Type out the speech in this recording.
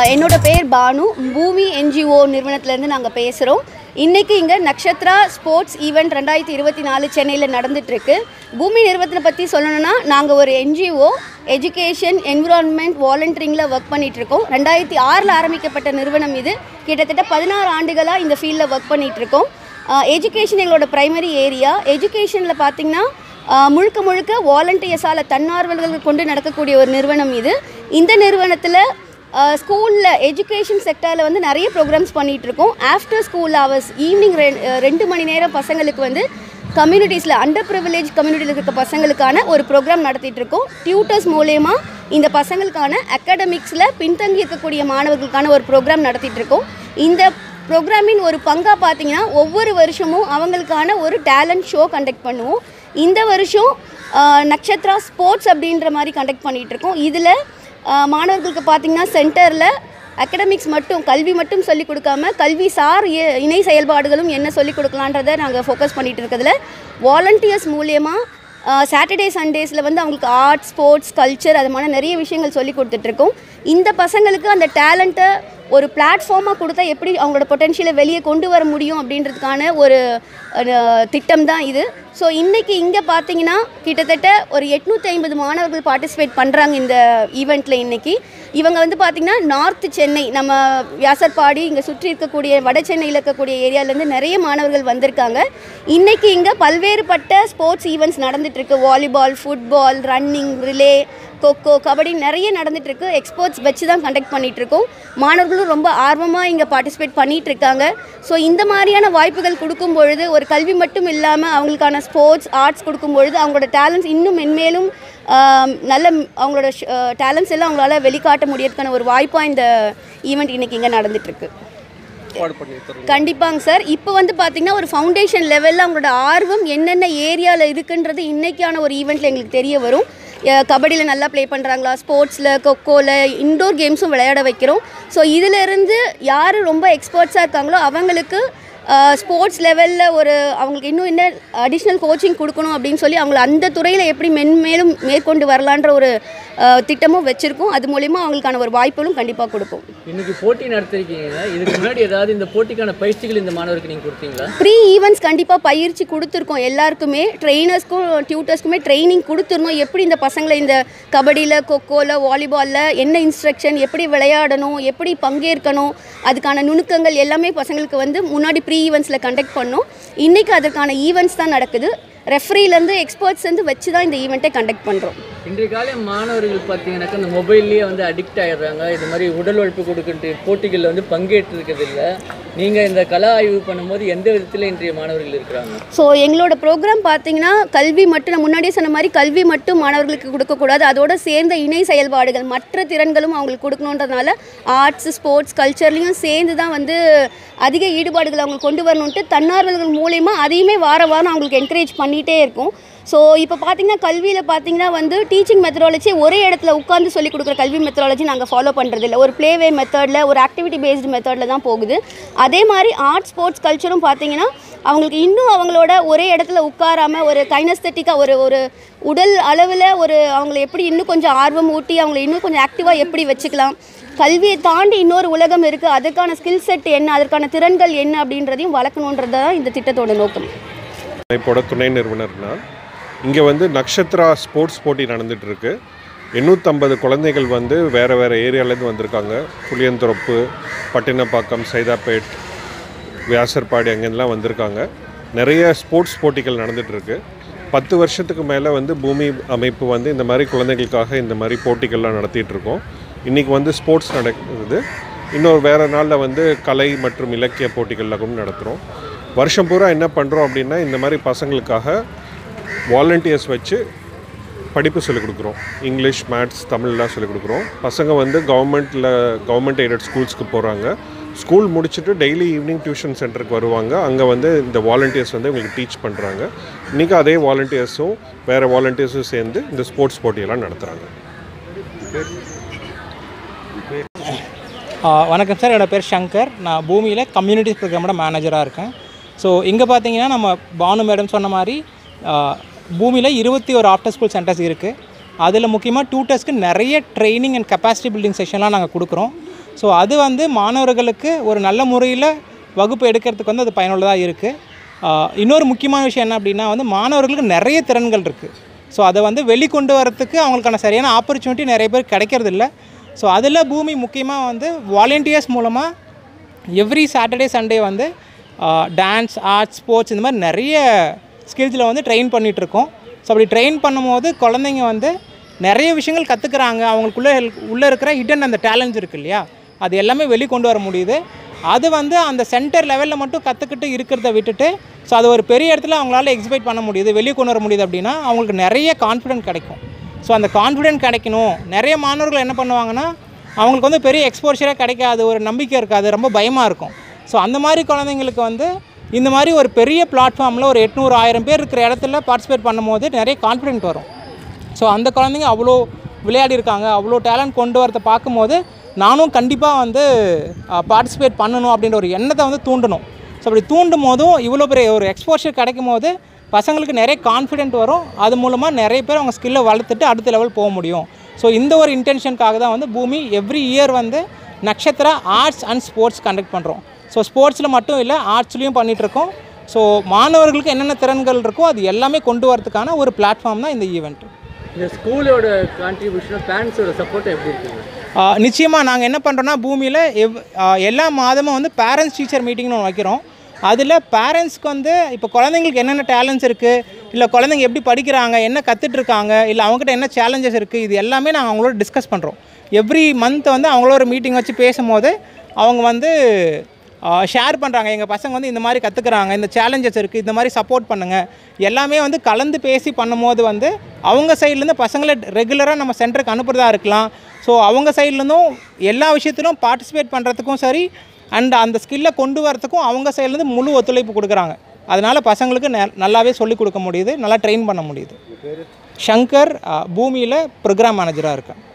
அஹ் என்னோட பேர் பானு பூமி என்ஜிஓ நிறுவனத்திலேருந்து நாங்கள் பேசுகிறோம் இன்றைக்கி இங்கே நக்ஷத்ரா ஸ்போர்ட்ஸ் ஈவெண்ட் ரெண்டாயிரத்தி இருபத்தி நாலு சென்னையில் நடந்துகிட்ருக்கு பூமி நிறுவனத்தை பற்றி சொல்லணும்னா நாங்கள் ஒரு என்ஜிஓ எஜுகேஷன் என்விரான்மெண்ட் வாலண்டியரிங்கில் ஒர்க் பண்ணிகிட்ருக்கோம் ரெண்டாயிரத்தி ஆறில் ஆரம்பிக்கப்பட்ட நிறுவனம் இது கிட்டத்தட்ட பதினாறு ஆண்டுகளாக இந்த ஃபீல்டில் ஒர்க் பண்ணிகிட்ருக்கோம் எஜுகேஷன் எங்களோட ப்ரைமரி ஏரியா எஜுகேஷனில் பார்த்திங்கன்னா ஆஹ் முழுக்க முழுக்க வாலண்டியர்ஸால் தன்னார்வலர்கள் கொண்டு நடக்கக்கூடிய ஒரு நிறுவனம் இது இந்த நிறுவனத்தில் ஸ்கூலில் எஜுகேஷன் செக்டரில் வந்து நிறைய ப்ரோக்ராம்ஸ் பண்ணிகிட்டு இருக்கோம் ஆஃப்டர் ஸ்கூல் ஹவர்ஸ் ஈவினிங் ரெண்டு மணி நேரம் பசங்களுக்கு வந்து கம்யூனிட்டிஸில் அண்டர் ப்ரிவிலேஜ் கம்யூனிட்டியில் இருக்க பசங்களுக்கான ஒரு ப்ரோக்ராம் நடத்திட்டு இருக்கோம் டியூட்டர்ஸ் மூலயமா இந்த பசங்களுக்கான அகாடமிக்ஸில் பின்தங்கி இருக்கக்கூடிய மாணவர்களுக்கான ஒரு ப்ரோக்ராம் நடத்திட்டு இருக்கோம் இந்த ப்ரோக்ராமின் ஒரு பங்காக பார்த்தீங்கன்னா ஒவ்வொரு வருஷமும் அவங்களுக்கான ஒரு டேலண்ட் ஷோ கண்டக்ட் பண்ணுவோம் இந்த வருஷம் ஆஹ், நக்ஷத்ரா ஸ்போர்ட்ஸ் அப்படின்ற மாதிரி கண்டக்ட் பண்ணிகிட்டு இருக்கோம் இதில் மாணவர்களுக்கு பார்த்தீங்கன்னா சென்டரில் அகடமிக்ஸ் மட்டும் கல்வி மட்டும் சொல்லிக் கொடுக்காம கல்வி சார் இ- இணை செயல்பாடுகளும் என்ன சொல்லிக் கொடுக்கலான்றதை நாங்கள் ஃபோக்கஸ் பண்ணிகிட்டு இருக்கிறதுல வாலண்டியர்ஸ் மூலியமாக சாட்டர்டே சண்டேஸில் வந்து அவங்களுக்கு ஆர்ட் ஸ்போர்ட்ஸ் கல்ச்சர் அது மாதிரி நிறைய விஷயங்கள் சொல்லி கொடுத்துட்ருக்கோம் இந்த பசங்களுக்கு அந்த டேலண்ட்டை ஒரு பிளாட்ஃபார்மாக கொடுத்தா எப்படி அவங்களோட பொட்டென்ஷியலை வெளியே கொண்டு வர முடியும் அப்படின்றதுக்கான ஒரு அஹ், திட்டம் தான் இது ஸோ இன்றைக்கி இங்கே பார்த்தீங்கன்னா கிட்டத்தட்ட ஒரு எட்நூற்றி ஐம்பது மாணவர்கள் பார்ட்டிசிபேட் பண்ணுறாங்க இந்த ஈவெண்ட்டில் இன்றைக்கி இவங்க வந்து பார்த்திங்கன்னா நார்த் சென்னை நம்ம வியாசர்பாடி இங்கே சுற்றி இருக்கக்கூடிய வட சென்னையில் இருக்கக்கூடிய ஏரியாவிலேருந்து நிறைய மாணவர்கள் வந்திருக்காங்க இன்றைக்கி இங்கே பல்வேறுபட்ட ஸ்போர்ட்ஸ் ஈவெண்ட்ஸ் நடந்துகிட்ருக்கு volleyball football running relay kho kho kabaddi நிறைய நடந்துட்டு இருக்கு எக்ஸ்போர்ட்ஸ் வச்சு தான் கண்டக்ட் பண்ணிட்டு இருக்கோம் மாணவர்களும் ரொம்ப ஆர்வமாக இங்கே பார்ட்டிசிபேட் பண்ணிட்டு இருக்காங்க ஸோ இந்த மாதிரியான வாய்ப்புகள் கொடுக்கும் பொழுது ஒரு கல்வி மட்டும் இல்லாமல் அவங்களுக்கான ஸ்போர்ட்ஸ் ஆர்ட்ஸ் கொடுக்கும் பொழுது அவங்களோட டேலண்ட்ஸ் இன்னும் மென்மேலும் ஆம், நல்ல ம், அவங்களோட டேலண்ட்ஸ் எல்லாம் அவங்களால வெளிக்காட்ட முடியறதுக்கான ஒரு வாய்ப்பாக இந்த ஈவெண்ட் இன்னைக்கு இங்கே நடந்துட்டு இருக்கு ஏற்பாடு பண்ணி தருவீங்க கண்டிப்பாங்க சார் இப்போ வந்து பார்த்தீங்கன்னா ஒரு ஃபவுண்டேஷன் லெவலில் அவங்களோட ஆர்வம் என்னென்ன ஏரியாவில் இருக்குன்றது இன்னைக்கான ஒரு ஈவெண்ட்டில் எங்களுக்கு தெரிய வரும் கபடியில் நல்லா ப்ளே பண்ணுறாங்களா ஸ்போர்ட்ஸில் கொக்கோவில் இன்டோர் கேம்ஸும் விளையாட வைக்கிறோம் ஸோ இதிலிருந்து யார் ரொம்ப எக்ஸ்பர்ட்ஸாக இருக்காங்களோ அவங்களுக்கு ஸ்போர்ட்ஸ் லெவலில் ஒரு அவங்களுக்கு இன்னும் என்ன அடிஷ்னல் கோச்சிங் கொடுக்கணும் அப்படின்னு சொல்லி அவங்கள அந்த துறையில் எப்படி மென்மேலும் மேற்கொண்டு வரலான்ற ஒரு அஹ், திட்டமும் வச்சுருக்கோம் அது மூலிமா அவங்களுக்கான ஒரு வாய்ப்புகளும் கண்டிப்பாக கொடுப்போம் இன்னைக்கு போட்டி நடத்திருக்கீங்க இதுக்கு முன்னாடி ஏதாவது இந்த போட்டிக்கான பயிற்சிகள் இந்த மாணவருக்கு நீங்கள் கொடுத்தீங்களா ப்ரீ ஈவெண்ட்ஸ் கண்டிப்பாக பயிற்சி கொடுத்துருக்கோம் எல்லாருக்குமே ட்ரெயினர்ஸ்க்கும் டியூட்டர்ஸ்க்குமே ட்ரைனிங் கொடுத்துருந்தோம் எப்படி இந்த பசங்களை இந்த கபடியில் கொக்கோவில் வாலிபாலில் என்ன இன்ஸ்ட்ரக்ஷன் எப்படி விளையாடணும் எப்படி பங்கேற்கணும் அதுக்கான நுணுக்கங்கள் எல்லாமே பசங்களுக்கு வந்து முன்னாடி ப்ரீ ஈவெண்ட்ஸில் கண்டக்ட் பண்ணோம் இன்றைக்கி அதற்கான ஈவெண்ட்ஸ் தான் நடக்குது ரெஃப்ரிலேருந்து எக்ஸ்பர்ட்ஸ் வந்து வச்சு தான் இந்த ஈவெண்ட்டை கண்டக்ட் பண்ணுறோம் இன்றைய கால மாணவர்கள் பார்த்தீங்கன்னாக்கா இந்த மொபைல்லேயே வந்து அடிக்ட் ஆயிடுறாங்க இது மாதிரி உடல் உழைப்பு கொடுக்கின்ற போட்டிகளில் வந்து பங்கேற்றிருக்கிறது இல்லை நீங்கள் இந்த கலா ஆய்வு பண்ணும்போது எந்த விதத்தில் இன்றைய மாணவர்கள் இருக்கிறாங்க ஸோ எங்களோட ப்ரோக்ராம் பார்த்தீங்கன்னா கல்வி மட்டும் நான் முன்னாடியே சொன்ன மாதிரி கல்வி மட்டும் மாணவர்களுக்கு கொடுக்கக்கூடாது அதோட சேர்ந்த இணை செயல்பாடுகள் மற்ற திறன்களும் அவங்களுக்கு கொடுக்கணுன்றதுனால ஆர்ட்ஸ் ஸ்போர்ட்ஸ் கல்ச்சர்லேயும் சேர்ந்து தான் வந்து அதிக ஈடுபாடுகள் அவங்க கொண்டு வரணுன்ட்டு தன்னார்வலர்கள் மூலயமா அதையுமே வார வாரம் அவங்களுக்கு என்கரேஜ் பண்ணிகிட்டே இருக்கும் ஸோ இப்போ பார்த்தீங்கன்னா கல்வியில் பார்த்தீங்கன்னா வந்து டீச்சிங் மெத்தடாலஜி ஒரே இடத்துல உட்காந்து சொல்லிக் கொடுக்குற கல்வி மெத்தடாலஜி நாங்கள் ஃபாலோ பண்ணுறது இல்லை ஒரு ப்ளேவே மெத்தடில் ஒரு ஆக்டிவிட்டி பேஸ்டு மெத்தடில் தான் போகுது அதே மாதிரி ஆர்ட் ஸ்போர்ட்ஸ் கல்ச்சரும் பார்த்தீங்கன்னா அவங்களுக்கு இன்னும் அவங்களோட ஒரே இடத்துல உட்காராம ஒரு கைனஸ்தட்டிக்காக ஒரு ஒரு உடல் அளவில் ஒரு அவங்களை எப்படி இன்னும் கொஞ்சம் ஆர்வம் ஊட்டி அவங்களை இன்னும் கொஞ்சம் ஆக்டிவாக எப்படி வச்சுக்கலாம் கல்வியை தாண்டி இன்னொரு உலகம் இருக்குது அதுக்கான ஸ்கில் செட் என்ன அதற்கான திறன்கள் என்ன அப்படின்றதையும் வளர்க்கணுன்றது தான் இந்த திட்டத்தோட நோக்கம் அமைப்போட துணை நிறுவனர் நான் இங்கே வந்து நக்ஷத்ரா ஸ்போர்ட்ஸ் போட்டி நடந்துட்டு இருக்கு எண்ணூற்றம்பது குழந்தைகள் வந்து வேறு வேறு ஏரியாலேருந்து வந்திருக்காங்க புளியந்தொரப்பு பட்டினப்பாக்கம் சைதாப்பேட் வியாசர்பாடி அங்கெல்லாம் வந்திருக்காங்க நிறைய ஸ்போர்ட்ஸ் போட்டிகள் நடந்துட்டு இருக்கு பத்து வருஷத்துக்கு மேலே வந்து பூமி அமைப்பு வந்து இந்த மாதிரி குழந்தைகளுக்காக இந்த மாதிரி போட்டிகள்லாம் நடத்திட்டு இருக்கோம் இன்றைக்கி வந்து ஸ்போர்ட்ஸ் நடக்குது இன்னொரு வேறு நாளில் வந்து கலை மற்றும் இலக்கிய போட்டிகள்லாம் கூட நடத்துகிறோம் வருஷம் பூரா என்ன பண்ணுறோம் அப்படின்னா இந்த மாதிரி பசங்களுக்காக வாலண்டியர்ஸ் வச்சு படிப்பு சொல்லிக் கொடுக்குறோம் இங்கிலீஷ் மேத்ஸ் தமிழ்லாம் சொல்லிக் கொடுக்குறோம் பசங்க வந்து கவர்மெண்ட்டில் கவர்மெண்ட் எய்டட் ஸ்கூல்ஸ்க்கு போகிறாங்க ஸ்கூல் முடிச்சுட்டு டெய்லி ஈவினிங் டியூஷன் சென்டருக்கு வருவாங்க அங்கே வந்து இந்த வாலண்டியர்ஸ் வந்து இவங்களுக்கு டீச் பண்ணுறாங்க இன்றைக்கி அதே வாலண்டியர்ஸும் வேறு வாலண்டியர்ஸும் சேர்ந்து இந்த ஸ்போர்ட்ஸ் போட்டியெல்லாம் நடத்துகிறாங்க ஆ, வணக்கம் சார் என்னோட பேர் சங்கர் நான் பூமியில் கம்யூனிட்டிஸ் ப்ரோக்ராமோட மேனேஜராக இருக்கேன் ஸோ இங்கே பார்த்தீங்கன்னா நம்ம பானு மேடம் சொன்ன மாதிரி ஆ, பூமியில் இருபத்தி ஒரு ஆஃப்டர் ஸ்கூல் சென்டர்ஸ் இருக்குது அதில் முக்கியமாக டியூட்டர்ஸ்க்கு நிறைய ட்ரைனிங் அண்ட் கெப்பாசிட்டி பில்டிங் செஷன்லாம் நாங்கள் கொடுக்குறோம் ஸோ அது வந்து மாணவர்களுக்கு ஒரு நல்ல முறையில் வகுப்பு எடுக்கிறதுக்கு வந்து அது பயனுள்ளதாக இருக்குது இன்னொரு முக்கியமான விஷயம் என்ன அப்படின்னா வந்து மாணவர்களுக்கு நிறைய திறன்கள் இருக்குது ஸோ அதை வந்து வெளிக்கொண்டு வரத்துக்கு அவங்களுக்கான சரியான ஆப்பர்ச்சுனிட்டி நிறைய பேர் கிடைக்கிறது இல்ல ஸோ அதில் பூமி முக்கியமாக வந்து வாலண்டியர்ஸ் மூலமாக எவ்ரி சாட்டர்டே சண்டே வந்து டான்ஸ் ஆர்ட்ஸ் ஸ்போர்ட்ஸ் இந்த மாதிரி நிறைய ஸ்கில்ஸில் வந்து ட்ரெயின் பண்ணிகிட்ருக்கோம் ஸோ அப்படி ட்ரெயின் பண்ணும்போது குழந்தைங்க வந்து நிறைய விஷயங்கள் கற்றுக்குறாங்க அவங்களுக்குள்ளே உள்ளே இருக்கிற ஹிடன் அந்த டேலண்ட்ஸ் இருக்கு இல்லையா அது எல்லாமே வெளி கொண்டு வர முடியுது அது வந்து அந்த சென்டர் லெவலில் மட்டும் கற்றுக்கிட்டு இருக்கிறத விட்டுட்டு ஸோ அது ஒரு பெரிய இடத்துல அவங்களால எக்ஸிபைட் பண்ண முடியுது வெளியே கொண்டு வர முடியுது அப்படின்னா அவங்களுக்கு நிறைய கான்ஃபிடென்ட் கிடைக்கும் ஸோ அந்த கான்ஃபிடென்ட் கிடைக்கணும் நிறைய மாணவர்கள் என்ன பண்ணுவாங்கன்னா அவங்களுக்கு வந்து பெரிய எக்ஸ்போஷரே கிடைக்காது ஒரு நம்பிக்கை இருக்காது ரொம்ப பயமாக இருக்கும் ஸோ அந்த மாதிரி குழந்தைங்களுக்கு வந்து இந்த மாதிரி ஒரு பெரிய பிளாட்ஃபார்மில் ஒரு எட்நூறு ஆயிரம் பேர் இருக்கிற இடத்துல பார்ட்டிசிபேட் பண்ணும்போது நிறைய கான்ஃபிடென்ட் வரும் ஸோ அந்த குழந்தைங்க அவ்வளோ விளையாடி இருக்காங்க அவ்வளோ டேலண்ட் கொண்டு வரதை பார்க்கும்போது நானும் கண்டிப்பாக வந்து பார்ட்டிசிபேட் பண்ணணும் அப்படின்ற ஒரு எண்ணத்தை வந்து தூண்டணும் ஸோ அப்படி தூண்டும் போதும் இவ்வளோ பெரிய ஒரு எக்ஸ்போஷர் கிடைக்கும் போது பசங்களுக்கு நிறைய கான்ஃபிடென்ட் வரும் அது மூலமாக நிறைய பேர் அவங்க ஸ்கில்லை வளர்த்துட்டு அடுத்த லெவல் போக முடியும் ஸோ இந்த ஒரு இன்டென்ஷனுக்காக தான் வந்து பூமி எவ்ரி இயர் வந்து Nakshatra arts and sports conduct பண்ணுறோம் ஸோ ஸ்போர்ட்ஸில் மட்டும் இல்லை ஆர்ட்ஸ்லேயும் பண்ணிகிட்ருக்கோம் ஸோ மாணவர்களுக்கு என்னென்ன திறன்கள் இருக்கோ அது எல்லாமே கொண்டு வரதுக்கான ஒரு பிளாட்ஃபார்ம் தான் இந்த ஈவெண்ட் இந்த ஸ்கூலோட கான்ட்ரிபியூஷன் பேரண்ட்ஸோட சப்போர்ட் எப்படி இருக்குங்க நிச்சயமாக நாங்கள் என்ன பண்ணுறோன்னா பூமியில் எவ் ஆ, எல்லா மாதமும் வந்து பேரண்ட்ஸ் டீச்சர் மீட்டிங்னு ஒன்று வைக்கிறோம் அதில் பேரண்ட்ஸ்க்கு வந்து இப்போ குழந்தைங்களுக்கு என்னென்ன டேலண்ட்ஸ் இருக்குது இல்லை குழந்தைங்க எப்படி படிக்கிறாங்க என்ன கற்றுட்டு இருக்காங்க இல்லை அவங்ககிட்ட என்ன சேலஞ்சஸ் இருக்குது இது எல்லாமே நாங்கள் அவங்களோட டிஸ்கஸ் பண்ணுறோம் எவ்ரி மந்த் வந்து அவங்களோட ஒரு மீட்டிங் வச்சு பேசும்போது அவங்க வந்து ஷேர் பண்ணுறாங்க எங்கள் பசங்க வந்து இந்த மாதிரி கற்றுக்குறாங்க இந்த சேலஞ்சஸ் இருக்குது இந்த மாதிரி சப்போர்ட் பண்ணுங்கள் எல்லாமே வந்து கலந்து பேசி பண்ணும்போது வந்து அவங்க சைட்லேருந்து பசங்களை ரெகுலராக நம்ம சென்டருக்கு அனுப்புறதா இருக்கலாம் ஸோ அவங்க சைட்லேருந்தும் எல்லா விஷயத்திலும் பார்ட்டிசிபேட் பண்ணுறதுக்கும் சரி அண்ட் அந்த ஸ்கில்லை கொண்டு வரத்துக்கும் அவங்க சைட்லேருந்து முழு ஒத்துழைப்பு கொடுக்குறாங்க அதனால் பசங்களுக்கு ந நல்லாவே சொல்லிக் கொடுக்க முடியுது நல்லா ட்ரெயின் பண்ண முடியுது ஷங்கர் பூமியில் ப்ரோக்ராம் மேனேஜராக இருக்கேன்